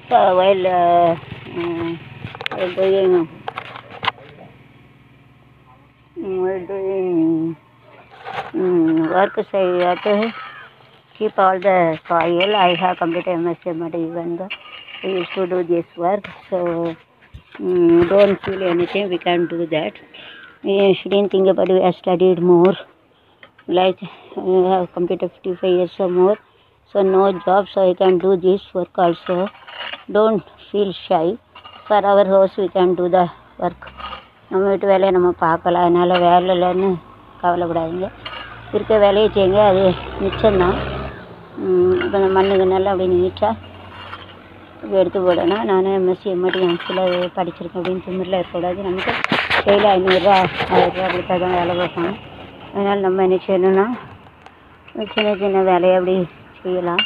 So while uh, uh, while doing while doing um, work, so you have to keep all the soil. I have completed MSc but even though I used to do this work, so um, don't feel anything. We can do that. We shouldn't think about we have studied more. Like we have completed 55 years or more. So no job, so I can do this work also. Don't feel shy. For our house, we can do the work. நம்ம வீட்டு வேலையை நம்ம பார்க்கலாம் அதனால் வேலை இல்லைன்னு கவலைப்படாதீங்க இருக்க வேலையை செய்யுங்க அது மிச்சம்தான் இப்போ இந்த மண்ணுக்கு நல்லா அப்படி நீட்டாக இப்படி எடுத்து போடணும் நான் எம்எஸ்சி எம்எடி எம்ஃபில் படிச்சிருக்கேன் அப்படின்னு திமிரில் இருக்கக்கூடாது நமக்கு டெய்லி ஐநூறுரூவா ஆயிரரூவா கொடுத்தா தான் வேலை பார்க்கணும் அதனால் நம்ம என்ன செய்யணும்னா சின்ன சின்ன வேலையை அப்படி செய்யலாம்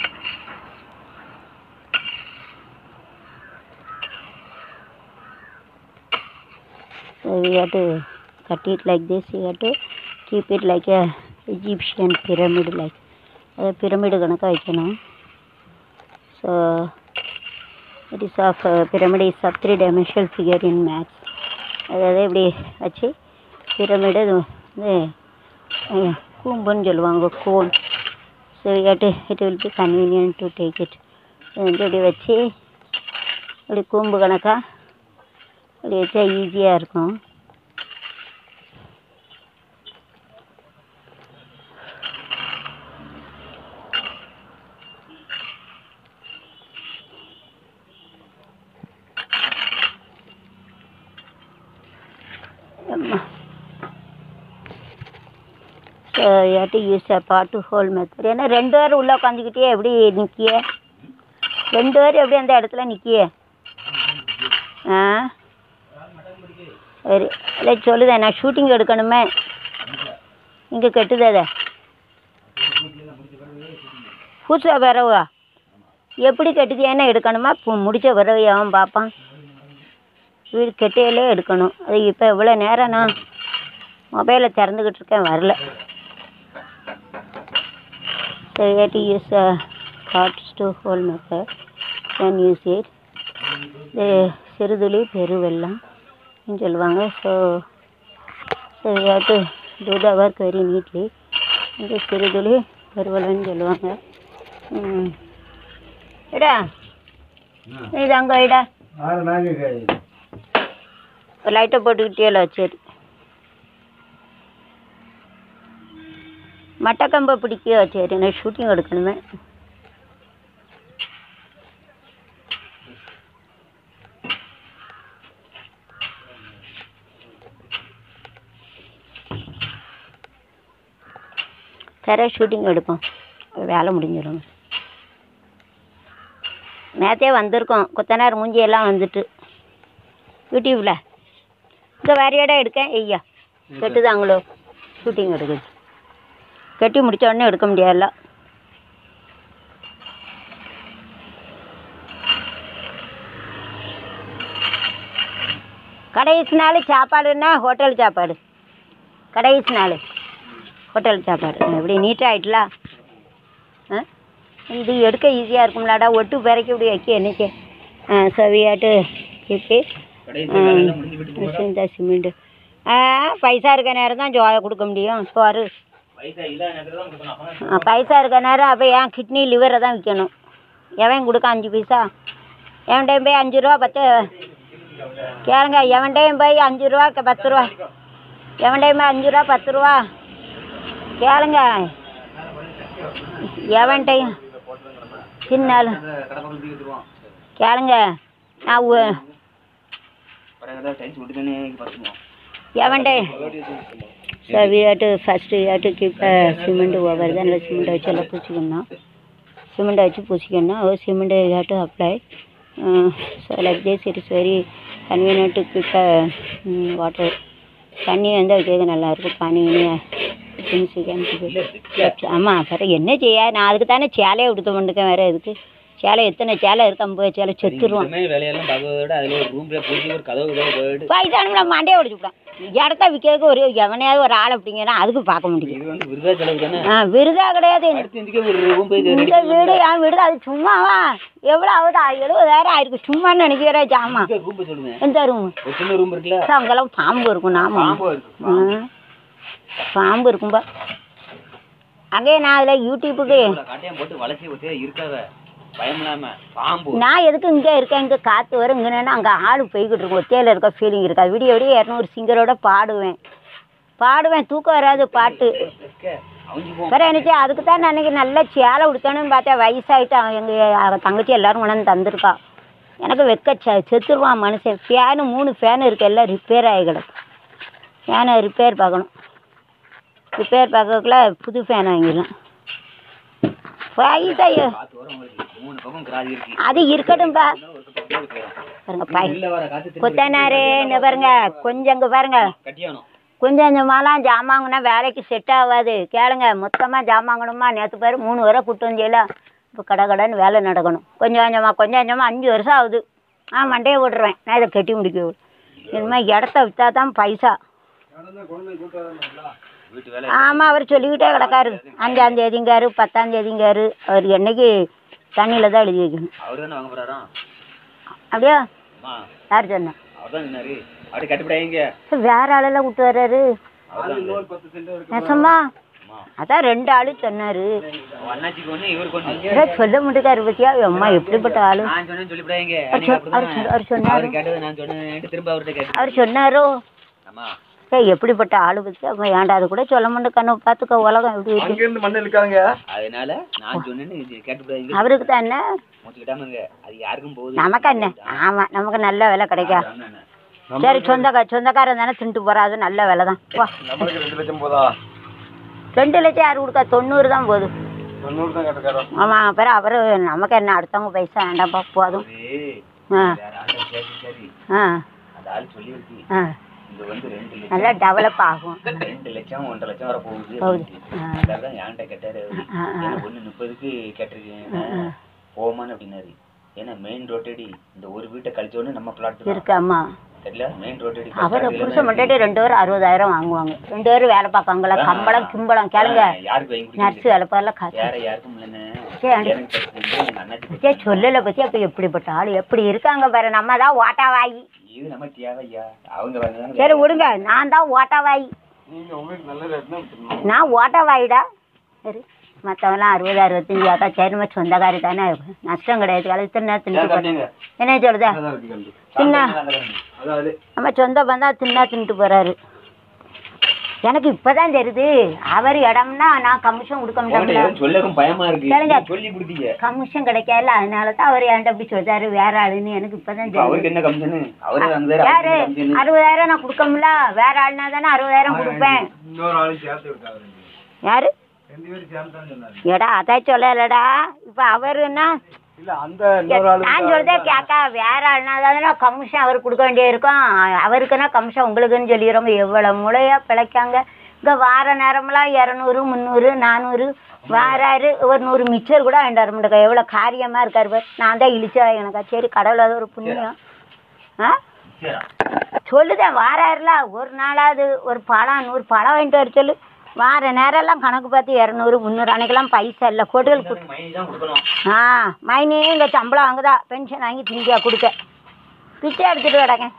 So we have to cut it like this. You have to keep it like a Egyptian pyramid like. அது பிரமிடு கணக்காக வைக்கணும் so it is of pyramid is of three dimensional figure in maths அதாவது இப்படி வச்சு pyramid இது வந்து அஹ், கூம்புன்னு சொல்லுவாங்க cone so it it will be convenient to take it வந்து இப்படி வச்சு இப்படி கூம்பு கணக்காக இப்படி வச்சா ஈஸியாக இருக்கும் ஸோ யாட்டி யூஸ் அ பாட்டு ஹோல் மெத்தட் ஏன்னா ரெண்டு பேரும் உள்ளே உட்காந்துக்கிட்டே எப்படி நிற்கிய ரெண்டு பேரும் எப்படி அந்த இடத்துல நிற்கிய ஆ சரி இல்லை சொல்லுதேன் நான் ஷூட்டிங் எடுக்கணுமே இங்கே கெட்டுதே அதை புதுசாக பிறவா எப்படி கட்டுதியானே எடுக்கணுமா பு- முடிச்ச பிறகு அவன் பார்ப்பான் வீடு கெட்டையிலே எடுக்கணும் அது இப்போ இவ்வளோ நேரம் நான் மொபைலை திறந்துக்கிட்டு இருக்கேன் வரல So you have to use a cards to hole method. Then use it. The சிறுதுளி பெருவெல்லம் ன்னு சொல்லுவாங்க so so you have to do the work very neatly இந்த சிறுதுளி பெருவெல்லம்னு சொல்லுவாங்க ம் இடா இது அங்கே இடா லைட்டை போட்டுக்கிட்டே சரி மட்டக்கம்பை பிடிக்கோ சரி நான் ஷூட்டிங் எடுக்கணுமே சரி ஷூட்டிங் எடுப்போம் வேலை முடிஞ்சிடும் நேற்றே வந்திருக்கோம் கொத்தனார் மூஞ்சியெல்லாம் வந்துட்டு யூடியூப்பில் இங்கே வேறு இடம் எடுக்கேன் ஐயா கெட்டுதாங்களோ ஷூட்டிங் எடுக்குது கட்டி முடிச்ச உடனே எடுக்க முடியாதுல்ல கடைசி நாள் சாப்பாடுன்னா ஹோட்டல் சாப்பாடு கடைசி நாள் ஹோட்டல் சாப்பாடு எப்படி நீட்டாக ஆயிட்டலா ஆ இது எடுக்க ஈஸியாக இருக்கும்லாடா ஒட்டு பிறக்கி இப்படி வைக்க என்னைக்கு ஆ சவியாட்டு கிப்பி இந்த சிமெண்ட்டு ஆ பைசா இருக்க நேரம் தான் ஜோயை கொடுக்க முடியும் சோறு ஆ, பைசா இருக்க நேரம் அப்போ ஏன் கிட்னி லிவரை தான் விற்கணும் எவன் கொடுக்க அஞ்சு பைசா எவன்டையும் போய் அஞ்சு ரூபா பத்து கேளுங்க எவன்டையும் போய் அஞ்சு ரூபா க- பத்து ரூபா எவன்டையும் போய் அஞ்சு ரூபா பத்து ரூபா கேளுங்க எவன்டையும் சின்னாலும் கேளுங்க நான் உ- எவன்டே sir we have to first we have to keep cement over தான் சிமெண்ட்டை வச்சு எல்லாம் பூசிக்கணும் சிமெண்ட்டை வச்சு பூசிக்கணும் ஓ cement you have to apply so like this it is very convenient to keep water தண்ணி வந்து வைக்கிறது நல்லாயிருக்கும் பானி திங்ஸ் ஆமாம் அப்புறம் என்ன செய்ய நான் அதுக்கு தானே சேலையை உடுத்த மாட்டேக்கேன் வேறு எதுக்கு சேலை எத்தனை சேலை இருக்கு ஐம்பது சேலை செத்துருவான் இனிமே வேலையெல்லாம் பார்க்கறத விட அதுல ஒரு ரூம்ல பூட்டி ஒரு கதவு கதவு போயிட்டு வயசானவங்கள மண்டையை உடைச்சுக்கலாம் இடத்த விற்கிறதுக்கு ஒரு எவனையாவது ஒரு ஆள் அப்படிங்கன்னா அதுக்கு பார்க்க முடியும் இது வந்து விருதா செலவு தானே ஆ விருதா கிடையாது அடுத்து எதுக்கே ஒரு ரூம் போய் ரெடி இந்த வீடு என் வீடு அது சும்மாவா எவ்வளோ ஆகுது எழுபதாயிரம் ஆயிருக்கு சும்மான்னு நினைக்கிறேன் ஜாமா ரூம் போய் சொல்லுங்க எந்த ரூம் ஒரு சின்ன ரூம் இருக்குல்ல அங்கெல்லாம் பாம்பு இருக்கும் நாம பாம்பு இருக்கு ம். பாம்பு இருக்கும்பா அங்கே நான் அதில் யூடியூப்புக்கு இவ்வளவு காட்டையும் போட்டு வளைச்சி வச்சே இருக்காத பயம் இல்லாம பாம்பு நான் எதுக்கு இங்கே இருக்கேன் இங்கே காற்று வரும் இங்கே நின்று அங்கே ஆள் போய்கிட்டு இருக்கும் ஒத்தையில் இருக்க ஃபீலிங் இருக்காது விடிய விடிய இரநூறு சிங்கரோட பாடுவேன் பாடுவேன் தூக்கம் வராது பாட்டு அவங்க போ வேற எனக்கு அதுக்கு தான் நான் அன்னைக்கு நல்ல சேலை உடுத்தணும்னு பார்த்தேன் வயசாயிட்டு அவன் எங்கள் தங்கச்சி எல்லாரும் கொண்டாந்து தந்திருக்கா எனக்கு வெக்க செ- செத்துருவான் மனுஷன் ஃபேனு மூணு ஃபேனு இருக்கு எல்லாம் ரிப்பேர் ஆகி கிடக்கு ஃபேனை ரிப்பேர் பார்க்கணும் ரிப்பேர் பார்க்கறதுக்குள்ள புது ஃபேன் வாங்கிடலாம் வயசாயி காத்து வர உங்களுக்கு மூணு பக்கம் கிராதி இருக்கு அது இருக்கட்டும்பா ஒரு பக்கம் போயிடும். பாருங்க பாய் உள்ள வர காத்து திரும்பி கொத்தனாரே இந்த பாருங்க கொஞ்சம் இங்கே பாருங்க கட்டியானோம் கொஞ்சம் கொஞ்சமாலாம் ஜாமாங்கன்னா வேலைக்கு செட் ஆகாது கேளுங்க மொத்தமாக ஜாமாங்கணுமா நேற்று பேர் மூணு வரை கூட்டு வந்தியல இப்போ கடை கடைன்னு வேலை நடக்கணும் கொஞ்சம் கொஞ்சமாக கொஞ்சம் கொஞ்சமாக அஞ்சு வருஷம் ஆகுது ஆ மண்டையை விட்ருவேன் நான் இதை கட்டி முடிக்க இனிமேல் இடத்த விற்றா தான் பைசா வீட்டு வேலை ஆமாம் அவர் சொல்லிக்கிட்டே கிடக்காரு அஞ்சாம் தேதிங்காரு பத்தாம் தேதிங்காரு அவர் என்னைக்கு தண்ணியில் தான் எழுதி வைக்கணும் அவரு தானே வாங்க போறாராம் அப்படியா அம்மா யார் சொன்னா அவர் தான் சொன்னாரு அப்படி கட்டுப்படாதீங்க வேற ஆளெல்லாம் விட்டு வர்றாரு அவர் தான் நெசமா அம்மா அதான் ரெண்டு ஆளு சொன்னாரு அவன் அண்ணாச்சிக்கு ஒண்ணு இவருக்கு ஒண்ணு இதை சொல்ல மாட்டேக்காரு பத்தியா அம்மா எப்படிப்பட்ட ஆளு நான் சொன்னேன்னு சொல்லிவிடாதீங்க அவர் சொ- அவர் சொ- அவர் சொன்னாரு அவர் கேட்டது நான் சொன்னேன் திரும்ப அவர்கிட்ட கேட்டு அவர் சொன்னாரோ அம்மா ஏய் எப்படிப்பட்ட ஆளு பத்தி அவங்க ஏன்டா அது கூட சொல்ல மாட்டேன் கண்ணு பார்த்துக்க உலகம் எப்படி இருக்கு அங்கிருந்து மண்ணு இழுக்காங்க அதனால நான் சொன்னேன்னு இது கேட்டுவிடாதீங்க அவருக்கு தான் என்ன மூச்சுக்கிட்டாம இருங்க அது யாருக்கும் போகுது நமக்கு என்ன ஆமா நமக்கு நல்ல விலை கிடைக்கா அண்ணா, அண்ணா. சரி சொந்தக்கார சொந்தக்காரன் தானே தின்ட்டு போறா அது நல்ல விலை தான் வா நம்மளுக்கு ரெண்டு லட்சம் போதா ரெண்டு லட்சம் யாரு கொடுக்கா தொண்ணூறு தான் போகுது தொண்ணூறு தான் கேட்டுக்காரோ ஆமா அப்புறம் அவரு நமக்கு என்ன அடுத்தவங்க பைசா வேண்டாம்ப்பா போதும் அது ஆ வேற ஆள்கிட்ட கேட்டு சரி ஆ அந்த ஆள் சொல்லியிருக்கு ஆ இது வந்து ரெண்டு லட்சம் நல்லா டெவலப் ஆகும் ரெண்டு லட்சம் ஒன்றரை லட்சம் வர போகுது போகுது. அப்படின்ட்டு. அதான் என்கிட்ட கேட்டாரு அவரு. ஆ, ஆ. ஏன்னா ஒண்ணு முப்பதுக்கு கேட்டிருக்கீங்க போமான்னு அப்படின்னாரு ஏன்னா மெயின் ரோட்டடி இந்த ஒரு வீட்டை கழிச்சோன்னு நம்ம பிளாட் இருக்கு ஆமா தெரியல மெயின் ரோட்டடி அவர் புருஷன் மட்டும் ரெண்டு பேரும் அறுபதாயிரம் வாங்குவாங்க ரெண்டு பேரும் வேலை பார்ப்பாங்களா கம்பளம் கிம்பளம் கேளுங்க யாருக்கு வாங்கி நர்ஸ் கொடுக்குறது வேலை பார்க்கல காசு வேற யாருக்கும் இல்லைன்னு சரி, அண்ணி. எனக்கு பிரச்சனை இல்லை, எங்க அண்ணாச்சி பத்தியா சொல்லல பத்தி அப்ப எப்படிப்பட்ட ஆளு எப்படி இருக்காங்க பாரு நம்ம தான் ஓட்டாவாயி இது நம்ம தேவையா அவங்க வந்து சரி விடுங்க நான் தான் ஓட்டாவாயி நீங்க உங்களுக்கு நல்ல ரேட்னா நான் ஓட்டாவாயிடா சரி மற்றவங்களாம் அறுபது அறுபத்தஞ்சு ஆக்கா சரிமா சொந்தக்காரி தானே நஷ்டம் கிடையாது கழுத்து நேரம் தின்ட்டு போறேன் என்ன சொல்லுதா இருக்கு கண்டு சின்ன அதாவது நம்ம சொந்த பந்தா தின்னா தின்ட்டு போறாரு எனக்கு இப்பதான் தெரியுது அவர் இடம்னா நான் கமிஷன் கொடுக்க மாட்டேன்ல சொல்லவும் பயமா இருக்கு கேளுங்க. நீங்க சொல்லி கொடுத்தீங்க கமிஷன் கிடைக்காதுல அதனால தான் அவர் என்கிட்ட அப்படி சொல்றாரு வேற ஆளுன்னு எனக்கு இப்பதான் இப்ப தெரியுது அவருக்கு என்ன கமிஷனு அவரு அந்த யாரு அறுபதாயிரம் நான் கொடுக்கமுல வேற ஆளுனா தானே அறுபதாயிரம் கொடுப்பேன் இன்னொரு ஆளும் சேர்த்து இருக்காரு யாரு ரெண்டு பேரும் சேர்ந்து தான் சொன்னாரு எடா அதான் சொல்லலடா இப்ப அவருன்னா இல்ல அந்த இன்னொரு ஆளு நான் சொல்றதே கேக்கா வேற ஆளுனா தானே கமிஷன் அவர் கொடுக்க வேண்டிய இருக்கும் அவருக்குன்னா கமிஷன் உங்களுக்குன்னு சொல்லிடுறோங்க எவ்வளவு முளையா பிழைக்காங்க இங்க வார நேரமெல்லாம் இரநூறு முந்நூறு நானூறு வாராரு ஒரு நூறு மிச்சர் கூட வாங்கிட்டு வர மாட்டேங்க எவ்வளோ காரியமா இருக்காரு பாரு நான் தான் இழிச்சா எனக்கா சரி கடவுள் அது ஒரு புண்ணியம் ஆ சொல்லுதேன் வாராருல ஒரு நாளாவது ஒரு பழம் நூறு பழம் வாங்கிட்டு வர சொல்லு வார நேரம்லாம் கணக்கு பார்த்து இரநூறு முந்நூறு அன்னைக்கெல்லாம் பைசா இல்லை கொட்டுகள் கொடு மைனி தான் கொடுக்கணும் ஆ மைனி இங்கே சம்பளம் வாங்குதா பென்ஷன் வாங்கி திங்கியா கொடுக்க பிச்சை எடுத்துட்டு கிடக்கேன்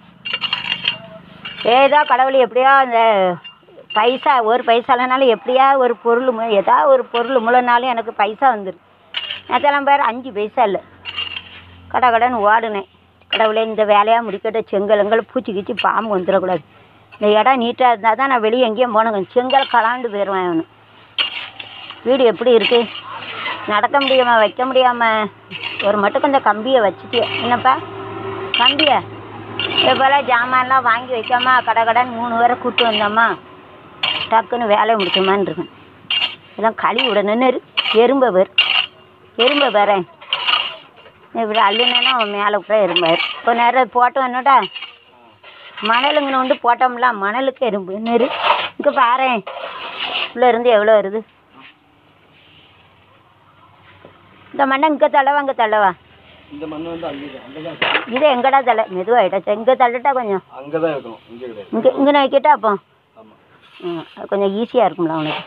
ஏதோ கடவுள் எப்படியோ அந்த பைசா ஒரு பைசா இல்லைனாலும் எப்படியா ஒரு பொருள் மு- ஏதாவது ஒரு பொருள் முளைனாலும் எனக்கு பைசா வந்துடும் நேற்றெல்லாம் பேர் அஞ்சு பைசா இல்லை கடை கடைன்னு ஓடுனேன் கடவுளே இந்த வேலையாக முடிக்கட்டும் செங்கல் எங்கல் பூச்சி கீச்சி பாம்பு வந்துடக்கூடாது இந்த இடம் நீட்டாக இருந்தால் தான் நான் வெளியே எங்கேயும் போனேங்க செங்கல் கலாண்டு போயிடுவேன் அவனு வீடு எப்படி இருக்கு நடக்க முடியாம வைக்க முடியாம ஒரு மட்டும் இந்த கம்பியை வச்சுட்டிய என்னப்பா கம்பிய இதே போல ஜாமான்லாம் வாங்கி வைக்காம கடை கடன் மூணு பேரை கூட்டு வந்தோமா டக்குன்னு வேலையை முடிச்சோமான்னு இருக்கேன் இதெல்லாம் கழுவி விடணும்னு இரு. எறும்பை பேர் எறும்பை பேரேன் இப்படி அள்ளினேன்னா அவன் மேலே கூட எறும்பார் கொஞ்ச நேரம் போட்டு வந்துட்டா மணலுங்கன்னு வந்து போட்டோம்ல மணலுக்கு எறும்பு நெரு இங்கே பாரேன் உள்ள இருந்து எவ்வளோ வருது இந்த மண்ணை இங்கே தள்ளவா இங்கே தள்ளவா இந்த மண் வந்து அங்கே அங்கதான் இருக்கு. இது எங்கடா தள்ள மெதுவாகிட்டா இங்கே தள்ளட்டா கொஞ்சம் அங்கதான் இருக்கணும் இங்கே கிடையாது இங்கே இங்கே வைக்கட்டா அப்போ ஆமா ம் அது கொஞ்சம் ஈஸியாக இருக்கும்ல உனக்கு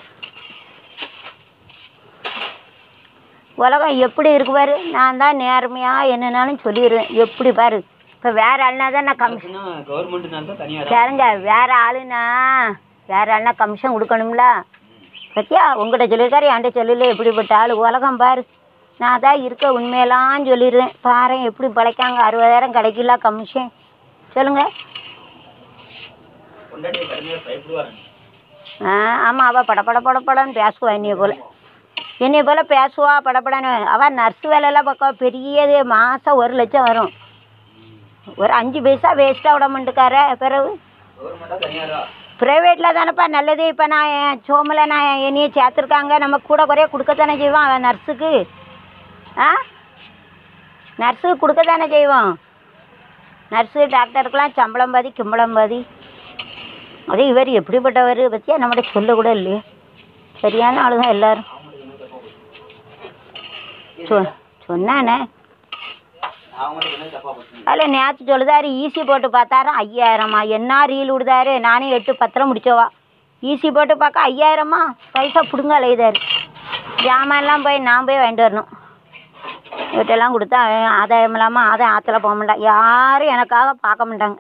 உலகம் எப்படி இருக்கு பாரு நான் தான் நேர்மையாக என்னன்னாலும் சொல்லிடுவேன் எப்படி பாரு இப்போ வேற ஆளுனா தான் நான் கமிஷன் கவர்மெண்ட்னால தான் தனியாக சரிங்க வேற ஆளுனா வேற ஆளுனா கமிஷன் கொடுக்கணும்ல பத்தியா உங்கள்கிட்ட சொல்லியிருக்காரு என்கிட்ட சொல்லல எப்படிப்பட்ட ஆள் உலகம் பாரு நான் தான் இருக்க உண்மையெல்லாம் சொல்லிடுவேன் பாரு எப்படி பிழைக்காங்க அறுபதாயிரம் கிடைக்கல கமிஷன் சொல்லுங்க கொண்டாடி கடுமையாக பயப்படுவாங்க ஆ ஆமாம் அவள் படபட படபடன்னு பேசுவா என்னைய போல் என்னைய போல் பேசுவா படபடன்னு அவள் நர்ஸ் வேலையெல்லாம் பார்க்க பெரியது மாதம் ஒரு லட்சம் வரும் ஒரு அஞ்சு பைசா வேஸ்ட்டாக விட மாட்டுக்கார பிறகு கவர்மெண்ட்டாக தனியாரா ப்ரைவேட்டில் தானேப்பா நல்லது இப்போ நான் என் சோமில் நான் என்னைய சேர்த்துருக்காங்க நம்ம கூட குறைய கொடுக்கத்தானே செய்வோம் அவன் நர்ஸுக்கு ஆ நர்ஸுக்கு கொடுக்கத்தானே செய்வோம் நர்ஸு டாக்டருக்கெலாம் சம்பளம் பாதி கிம்பளம் பாதி அது இவர் எப்படிப்பட்டவர் பற்றியா நம்மகிட்ட சொல்ல கூட இல்லையே சரியான ஆளு தான் எல்லாரும் சொ சொன்னானே அவங்களுக்கு என்ன தப்பா போச்சு அதில் நேற்று சொல்லுதாரு ஈசி போட்டு பார்த்தாரு ஐயாயிரமா என்ன ரீல் விடுதாரு நானே எட்டு பத்திரம் முடிச்சவா ஈசி போட்டு பார்க்க ஐயாயிரமா பைசா பிடுங்க அலையுதாரு ஜாமான்லாம் போய் நான் போய் வாங்கிட்டு வரணும் இவட்டெல்லாம் கொடுத்தா அவன் ஆதாயம் இல்லாமல் ஆதாயம் ஆற்றுல போக மாட்டான் யாரும் எனக்காக பார்க்க மாட்டாங்க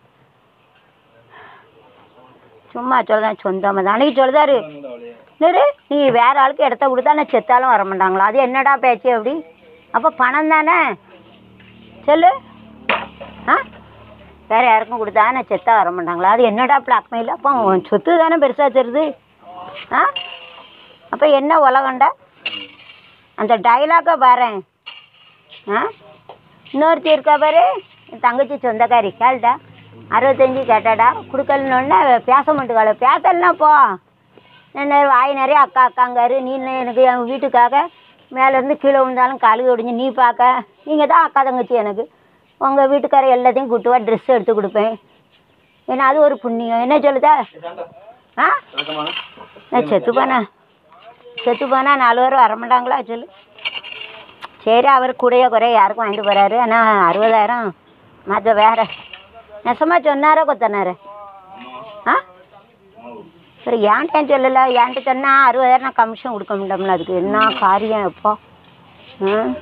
சும்மா சொல்லுதான் சொந்தமாக தான் அன்னைக்கு சொல்லுதாரு நிறு நீ வேற ஆளுக்கு இடத்த கொடுத்தா நான் செத்தாலும் வர மாட்டாங்களா அது என்னடா பேச்சு அப்படி அப்போ பணம் தானே சொல்லு ஆ வேற யாருக்கும் கொடுத்தா நான் செத்தா வர மாட்டாங்களா அது என்னடா பிளாக்மெயில் அப்போ உன் சொத்து தானே பெருசாக தெரியுது ஆ அப்போ என்ன உலகண்டா அந்த டைலாக்கை பாரேன் ஆ இன்னொருத்தி இருக்கா பாரு என் தங்கச்சி சொந்தக்காரி கேள்டா அறுபத்தஞ்சி கேட்டாடா கொடுக்கலன்னொன்னே பேச மாட்டுக்காள பேசலன்னா போ என்ன வாய் நிறைய அக்கா அக்காங்காரு நீ என்ன எனக்கு என் வீட்டுக்காக மேலேருந்து கீழே விழுந்தாலும் கழுவி ஒடிஞ்சு நீ பார்க்க நீங்கள் தான் அக்கா தங்கச்சி எனக்கு உங்கள் வீட்டுக்கார எல்லாத்தையும் கூட்டுவா ட்ரெஸ் எடுத்து கொடுப்பேன் ஏன்னா அது ஒரு புண்ணியம் என்ன சொல்லுதா ஆ நான் செத்து போனா செத்து போனா நாலு பேர் வர மாட்டாங்களா சொல்லு சரி அவர் கூடயே குறைய யாருக்கும் வாங்கிட்டு போகிறாரு ஆனால் அறுபதாயிரம் மற்ற வேற நெசமா சொன்னாரோ கொத்தனாரு ஆ சரி ஏன்ட்ட ஏன் சொல்லலை ஏன்ட்ட சொன்னால் அறுபதாயிரம் நான் கமிஷன் கொடுக்க முடியும்ல அதுக்கு என்ன காரியம் எப்போ ம்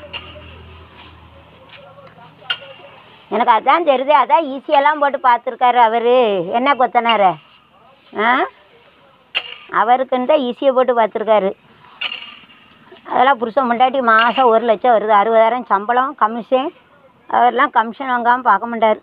எனக்கு அதான் தெரியுது அதான் ஈஸியெல்லாம் போட்டு பார்த்துருக்காரு அவர் என்ன கொத்தனாரு ஆ அவருக்குன்னு தான் ஈஸியை போட்டு பார்த்துருக்காரு அதெல்லாம் புருஷன் முண்டாட்டி மாதம் ஒரு லட்சம் வருது அறுபதாயிரம் சம்பளம் கமிஷன் அவர்லாம் கமிஷன் வாங்காமல் பார்க்க மாட்டார்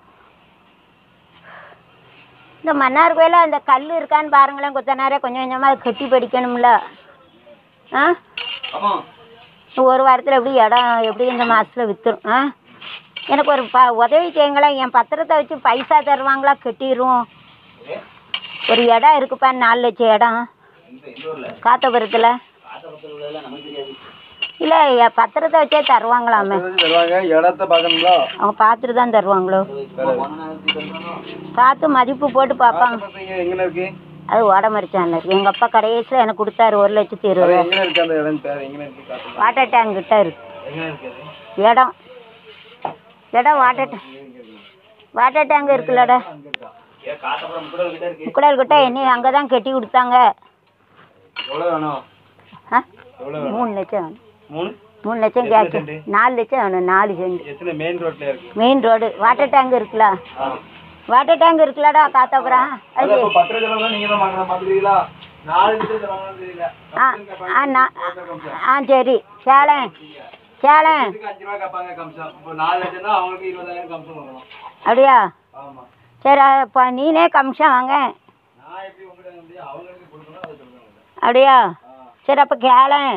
இந்த மன்னார் கோயிலில் அந்த கல் இருக்கான்னு பாருங்களேன் கொத்தனாரே கொஞ்சம் கொஞ்சமாக அதை கட்டி படிக்கணும்ல ஆ ஆமா ஒரு வாரத்தில் எப்படி இடம் எப்படி இந்த மாதத்தில் விற்றுரும் ஆ எனக்கு ஒரு ப உதவி செய்யுங்களேன் என் பத்திரத்தை வச்சு பைசா தருவாங்களா கட்டிடுவோம் ஒரு இடம் இருக்குப்பா நாலு லட்சம் இடம் இந்த இந்த ஊர்ல காத்தபுரத்தில் காத்தபுரத்தில் உள்ளதெல்லாம் நமக்கு தெரியாது இல்லை என் பத்திரத்தை வச்சே தருவாங்களாமே தருவாங்க இடத்த பார்க்கணுங்களா அவங்க பார்த்துட்டு தான் தருவாங்களோ சும்மா போனா எப்படி சொல்றோம் பார்த்து மதிப்பு போட்டு பார்ப்பாங்க பசங்க எங்கே இருக்கு அது ஓடமரிச்சான்ல இருக்கு எங்கள் அப்பா கடைசியில் எனக்கு கொடுத்தாரு ஒரு லட்சத்தி அது இருபது எங்கே இருக்கு அந்த இடம் பேர் எங்கே இருக்கு காட்டுங்க வாட்டர் டேங்க் கிட்ட இருக்கு எங்கே இருக்கு அது இடம் இடம் வாட்டர் டேங்க் வாட்டர் டேங்க் இருக்குல்லடா ஏ காத்தபுரம் கூட கிட்ட இருக்கு முக்கடல் கிட்ட என்ன அங்கே தான் கட்டி கொடுத்தாங்க எவ்வளோ வேணும் ஆ எவ்வளோ மூணு லட்சம் வேணும் மூணு மூணு லட்சம் எத்தனை கேட்கு செண்டு? நாலு லட்சம் வேணும் நாலு செண்டு எத்தனை மெயின் ரோட்ல இருக்கு மெயின் ரோடு வாட்டர் டேங்க் இருக்குல்ல வாட்டர் டேங்க் இருக்குல்லடா காத்தாபுரம் அது அது அப்போ பத்திரம் தான் நீங்க தான் வாங்கணும் பாத்துக்கிறீங்களா நாலு லிட்டர் வாங்கணும் தெரியல ஆ ஆ நான் ஆ சரி சேலம் சேலம் இதுக்கு அஞ்சு ரூபா கேட்பாங்க கம்சம் இப்போ நாலு லட்சம் தான் அவங்களுக்கு இருபதாயிரம் கம்சம் வாங்கணும் அப்படியா ஆமா சரி அப்போ நீனே கமிஷன் வாங்க நான் எப்படி உங்களுக்கு முடியும் அவங்களுக்கு கொடுக்கணும் அது சொல்லுவாங்க அப்படியா சரி அப்போ கேளேன்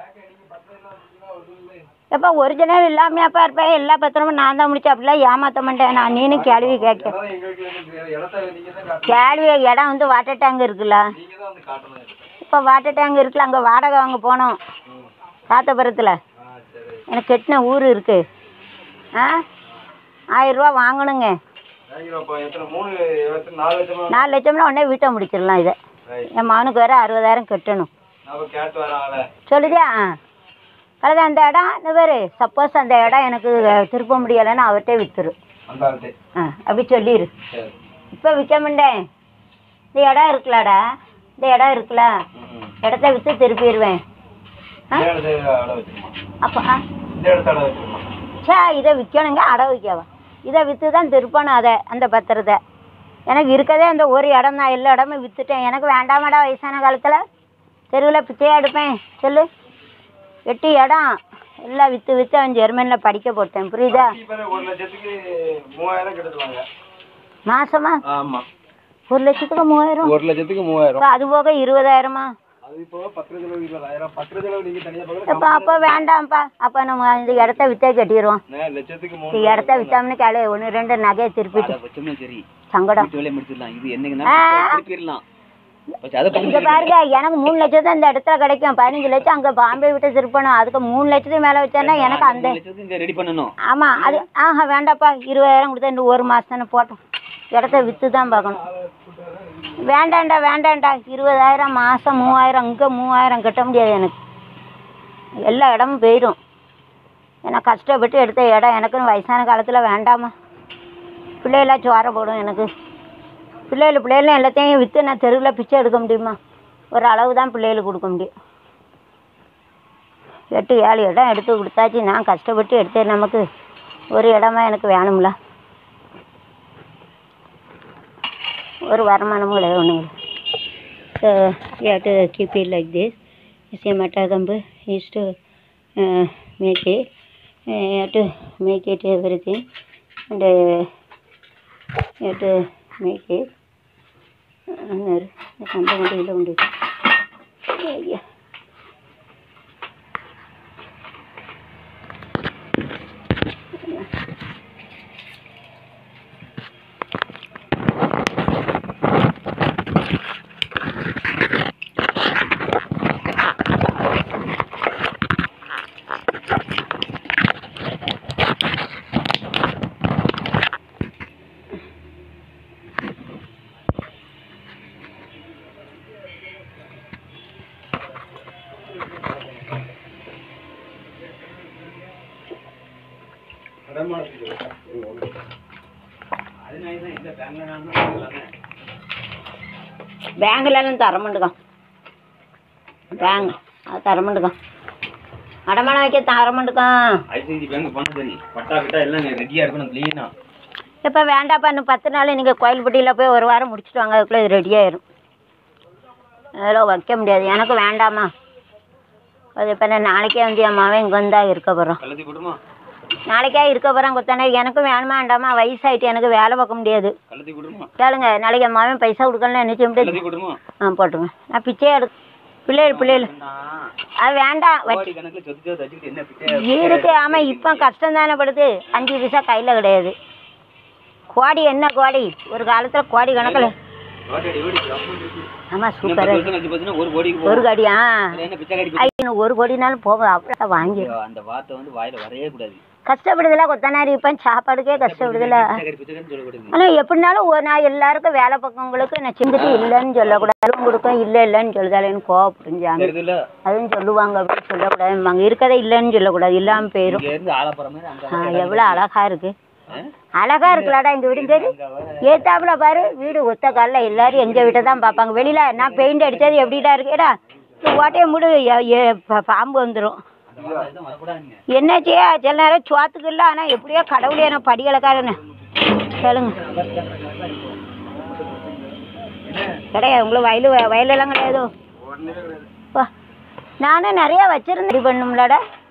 எப்போ ஒரிஜினல் இல்லாமையாப்பா இருப்பேன் எல்லா பத்திரமும் நான் தான் முடிச்சேன் அப்படிலாம் ஏமாற்ற மாட்டேன் நான் நீனும் கேள்வி கேட்க அதான் எங்களுக்கு எதுவும் தெரியாது இடத்த நீங்க தான் காட்டணும் கேள்வி இடம் வந்து வாட்டர் டேங்க் இருக்குல்ல நீங்க தான் வந்து காட்டணும் எனக்கு. இப்போ வாட்டர் டேங்க் இருக்குல்ல அங்கே வாடகை வாங்க போனோம் ம். காத்தபுரத்தில் ஆ சரி எனக்கு கெட்டின ஊர் இருக்குது ஆ ஆயிரரூவா வாங்கணுங்க வாங்கிடுவோம் இப்போ எத்தனை மூணு எத்தனை நாலு லட்சமா நாலு லட்சம்னா உடனே வீட்டை முடிச்சிடலாம் இதை ரைட் என் மகனுக்கு வேறு அறுபதாயிரம் கட்டணும் நான் இப்போ கேட்டு வரேன் ஆளை சொல்லுதியா ஆ அவ்வளோதான் அந்த இடம் இந்த பேர் சப்போஸ் அந்த இடம் எனக்கு திருப்ப முடியலைன்னா அவர்கிட்டே வித்துரு அந்த ஆள்கிட்ட ஆ அப்படி சொல்லிடு சரி இப்போ விற்க மாட்டேன் இந்த இடம் இருக்குல்லடா இந்த இடம் இருக்குல்ல ம். இடத்த விற்று திருப்பிடுவேன் ஆ இந்த இடத்த அடை வச்சிருமா அப்போ ஆ இந்த இடத்த அடை வச்சிருமா சே இதை விற்கணுங்க அடை வைக்கவா இதை விற்று தான் திருப்பணும் அதை அந்த பத்திரத்தை எனக்கு இருக்கதே அந்த ஒரு இடம் தான் எல்லா இடமும் விற்றுட்டேன் எனக்கு வேண்டாமடா வயசான காலத்தில் தெருவில் பிச்சையாக எடுப்பேன் சொல்லு எட்டு இடம் எல்லாம் விற்று விற்று அவன் ஜெர்மனியில் படிக்க போட்டேன் புரியுதா இப்ப ஒரு லட்சத்துக்கு மூவாயிரம் கிடைச்சுவாங்க மாசமா ஆமா ஒரு லட்சத்துக்கு மூவாயிரம் ஒரு லட்சத்துக்கு மூவாயிரம் அப்ப அது போக இருபதாயிரமா அது இப்போ பத்திர செலவு இருபதாயிரம் பத்திர செலவு நீங்க தனியா பார்க்கல அப்போ அப்போ வேண்டாம்ப்பா அப்போ நம்ம இந்த இடத்த விற்றே கட்டிடுவோம் நான் லட்சத்துக்கு இந்த மூணு இடத்த விற்றோம்னு கேளு ஒன்று ரெண்டு நகையை திருப்பிட்டு அதை வச்சோம்னா சரி சங்கடம் வீட்டு வேலையை முடிச்சிடலாம் இது ஆ. என்னங்கன்னா திருப்பிடலாம் வச்சு அதை இங்க பாருங்க எனக்கு மூணு லட்சம் தான் இந்த இடத்துல கிடைக்கும் பதினஞ்சு லட்சம் அங்க பாம்பே விட்டு திருப்பணும் அதுக்கு மூணு லட்சத்துக்கு மேல வச்சேன்னா எனக்கு அந்த லட்சத்துக்கு இங்க ரெடி பண்ணணும் ஆமா அது ஆஹா வேண்டாப்பா இருபதாயிரம் கொடுத்தா இன்னும் ஒரு மாசம் தானே போட்டோம் இடத்த வித்து தான் பார்க்கணும் வேண்டாம்டா வேண்டாம்டா இருபதாயிரம் மாசம் மூவாயிரம் இங்க மூவாயிரம் கட்ட முடியாது எனக்கு எல்லா இடமும் போயிடும் ஏன்னா கஷ்டப்பட்டு எடுத்த இடம் எனக்குன்னு வயசான காலத்துல வேண்டாமா பிள்ளைகளாம் சோற போடும் எனக்கு பிள்ளைகள் பிள்ளைகளும் எல்லாத்தையும் விற்று நான் தெருவில் பிச்சை எடுக்க முடியுமா ஒரு அளவு தான் பிள்ளைகளுக்கு கொடுக்க முடியும் எட்டு ஏழு இடம் எடுத்து கொடுத்தாச்சு நான் கஷ்டப்பட்டு எடுத்தேன் நமக்கு ஒரு இடமா எனக்கு வேணும்ல ஒரு வருமானமும் கிடையாது ஒன்றும் so you have to keep it like this is a மட்டகம்பு is to make it you have to make it everything and you have to make it அన్నారు கம்ப முடியல உண்டு ஐயா பேங்க்லலாம் தர மாட்டுக்கான் பேங்க் அது தர மாட்டுக்கான் அடமானம் வைக்க தர மாட்டுக்கான் ஐசிஐசி பேங்க் போனா சரி பட்டா கிட்டா எல்லாம் ரெடியா இருக்கணும் கிளீனா இப்போ வேண்டாப்பா இன்னும் பத்து நாள் நீங்கள் கோயில்பட்டியில் போய் ஒரு வாரம் முடிச்சுட்டு வாங்க அதுக்குள்ளே இது ரெடி ஆயிரும் அதெல்லாம் வைக்க முடியாது எனக்கு வேண்டாமா அது இப்போ நான் நாளைக்கே வந்து என் மகன் இங்கே வந்தா இருக்க போகிறோம் கள்ளத்தி போட்டுமா நாளைக்கே இருக்க போகிறேன் கொத்தானே எனக்கும் வேணுமா வேண்டாமா வயசாயிட்டு எனக்கு வேலை பார்க்க முடியாது கள்ளத்தி போட்டுமா கேளுங்க நாளைக்கு என் மகன் பைசா கொடுக்கலன்னு என்ன செய்ய முடியாது கள்ளத்தி போட்டுமா ஆ போட்டுருங்க நான் பிச்சையே எடு பிள்ளைகள் பிள்ளைகள் அது வேண்டாம் வச்சு கோடி கணக்குல சொத்து சொத்து வச்சுக்கிட்டு என்ன பிச்சை இருக்கு ஆமாம் இப்போ கஷ்டம் தானே படுது அஞ்சு பைசா கையில் கிடையாது கோடி என்ன கோடி ஒரு காலத்தில் கோடி கணக்கில் ஓட்டடி ஓடி கம்மன் இருக்கு. ஆமாம் இன்னும் சூப்பர் பத்து வருஷம் கழிச்சு பார்த்தீங்கன்னா ஒரு கோடிக்கு ஒரு போகும் கோடியா அது என்ன பிச்சை காடி ஐயோ ஒரு கோடினாலும் போகும் அவ்வளோ வாங்கி அந்த வார்த்தை வந்து வாயில வரவே கூடாது கஷ்டப்படுதுல கொத்தனாரி இப்போ சாப்பாடுக்கே கஷ்டப்படுதுல பிச்சை காடி பிச்சை காடி சொல்லக்கூடாது ஆனால் எப்படினாலும் ஒரு நான் எல்லாருக்கும் வேலை பக்கவங்களுக்கு நான் சிந்துட்டு இல்லைன்னு சொல்லக்கூடாது கொடுக்கும் இல்லை இல்லைன்னு சொல்லுதாலேன்னு கோவப்படுஞ்சாங்க தெரியுதுல்ல அதுவும் சொல்லுவாங்க அப்படின்னு சொல்லக்கூடாதும்பாங்க இருக்கதே இல்லைன்னு சொல்லக்கூடாது இல்லாமல் போயிடும் இங்க இருந்து ஆலப்புறம் மாதிரி அங்க ஆ எவ்வளோ அழகா இருக்கு ஆ? அழகா இருக்குல்லடா எங்க வீடு சரி ஏத்தாப்புல பாரு வீடு ஒத்த காலில் எல்லாரும் எங்க வீட்டை தான் பார்ப்பாங்க வெளியில நான் பெயிண்ட் அடிச்சது எப்படிடா இருக்குடா இந்த ஓட்டையை மூடு எ- எ- ப- பாம்பு வந்துடும் அந்த வார்த்தை எதுவும் வரக்கூடாதுங்க என்னாச்சியா சில நேரம் சோத்துக்கு இல்லை ஆனால் எப்படியோ கடவுளே நான் படிகளக்காரனே சொல்லுங்க கிடையாது உங்களுக்கு வயலு வயலெல்லாம் கிடையாதோ வா நானும் நிறையா வச்சிருந்தேன் ரெடி பண்ணும்லடா